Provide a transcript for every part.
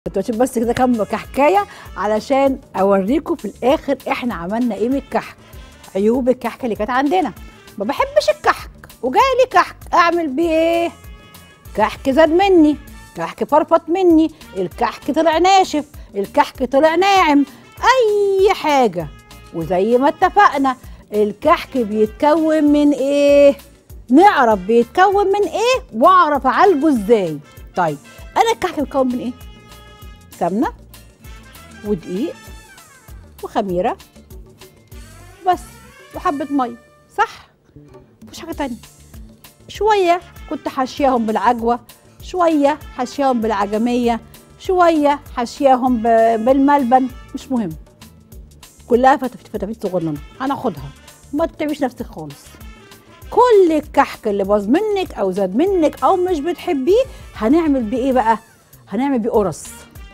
دلوقتي بس كده كام كحكايه علشان اوريكم في الاخر احنا عملنا ايه من الكحك عيوب الكحك اللي كانت عندنا ما بحبش الكحك وجاي لي كحك اعمل بيه ايه كحك زاد مني كحك فرفط مني الكحك طلع ناشف الكحك طلع ناعم اي حاجه وزي ما اتفقنا الكحك بيتكون من ايه نعرف بيتكون من ايه واعرف اعالجه ازاي طيب انا الكحك بيتكون من ايه سمنه ودقيق وخميره بس وحبه ميه صح مفيش حاجه تانية شويه كنت حاشياهم بالعجوه شويه حاشياهم بالعجميه شويه حاشياهم ب- بالملبن مش مهم كلها فتافيت فتافيت صغننه هناخدها ما تتعبيش نفسك خالص كل الكحك اللي باظ منك او زاد منك او مش بتحبيه هنعمل بيه ايه بقى هنعمل بيه قرص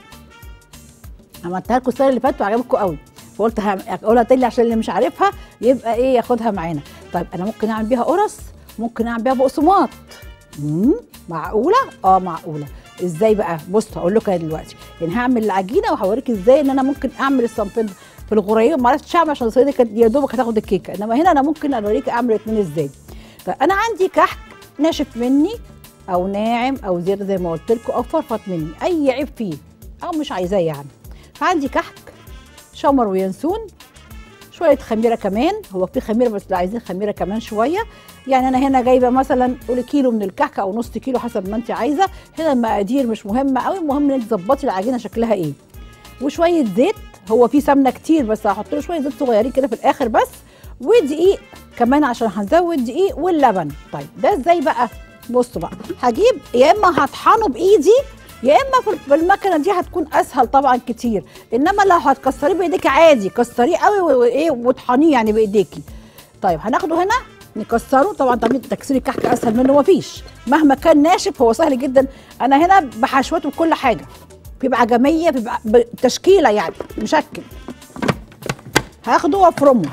عملتها لكم السنه اللي فاتت وعجبكم قوي فقلت هم- اقولها تاني عشان اللي مش عارفها يبقى ايه ياخدها معانا طيب انا ممكن اعمل بيها قرص ممكن اعمل بيها بقسماط امم معقوله اه معقوله ازاي بقى بص هقول لكم دلوقتي يعني هعمل العجينه وهوريك ازاي ان انا ممكن اعمل الصنفين في الغريب ما عرفتش اعمل عشان الصيدليه كانت يا دوبك هتاخد الكيكه انما هنا انا ممكن اوريك اعمل الاثنين ازاي فانا عندي كحك ناشف مني او ناعم او زياده زي ما قلت لكم او فرفط مني اي عيب فيه او مش عايزاه يعني فعندي كحك شمر وينسون شويه خميره كمان هو في خميره بس لو عايزين خميره كمان شويه يعني انا هنا جايبه مثلا قولي كيلو من الكحك او نص كيلو حسب ما انت عايزه هنا المقادير مش مهمه قوي المهم انك تظبطي العجينه شكلها ايه وشويه زيت هو في سمنه كتير بس هحط له شويه زيت صغيرين كده في الاخر بس ودقيق كمان عشان هنزود دقيق واللبن طيب ده ازاي بقى بصوا بقى هجيب يا اما هطحنه بايدي يا اما في- بالمكنه دي هتكون اسهل طبعا كتير انما لو هتكسريه بايديك عادي كسريه قوي و- وايه وطحنيه يعني بايديكي طيب هناخده هنا نكسره طبعا طبعا تكسير الكحك اسهل منه مفيش مهما كان ناشف هو سهل جدا انا هنا بحشوته بكل حاجه بيبقى عجميه بيبقى تشكيله يعني مشكل هاخده وافرمه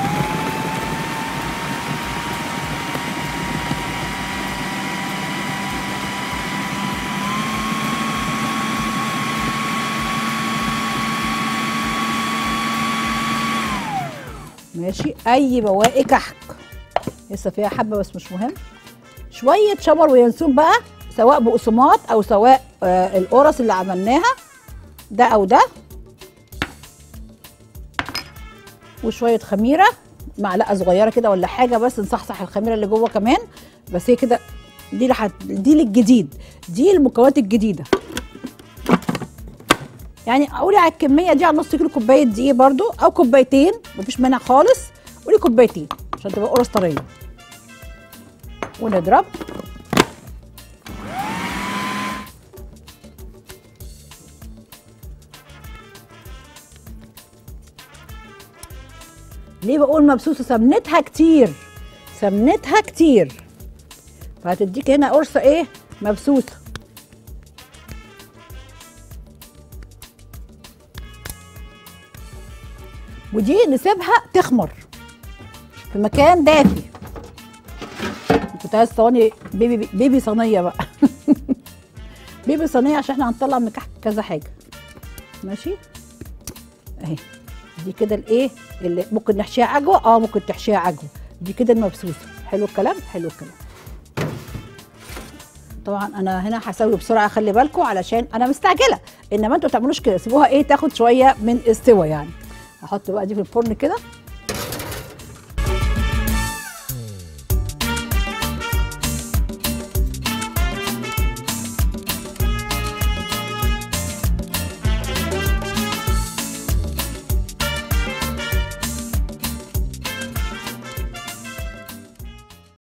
ماشي اي بواقي كحك لسه فيها حبه بس مش مهم شويه شمر وينسون بقى سواء بقسماط او سواء آه القرص اللي عملناها ده او ده وشويه خميره معلقه صغيره كده ولا حاجه بس نصحصح الخميره اللي جوه كمان بس هي كده دي لحد دي للجديد دي المكونات الجديده يعني قولي على الكميه دي على نص كيلو كوبايه دقيق برضو او كوبايتين مفيش مانع خالص قولي كوبايتين عشان تبقى قرص طريه ونضرب ليه بقول مبسوسه سمنتها كتير سمنتها كتير فهتديك هنا قرصه ايه مبسوسه ودي نسيبها تخمر في مكان دافي كنت عايز صواني بيبي بيبي صينيه بقى بيبي صينيه عشان احنا هنطلع من كحك كذا حاجه ماشي اهي دي كده الايه اللي ممكن نحشيها عجوه اه ممكن تحشيها عجوه دي كده المبسوسه حلو الكلام حلو الكلام طبعا انا هنا هسوي بسرعه خلي بالكم علشان انا مستعجله انما انتوا ما تعملوش كده سيبوها ايه تاخد شويه من السوا يعني هحط بقى دي في الفرن كده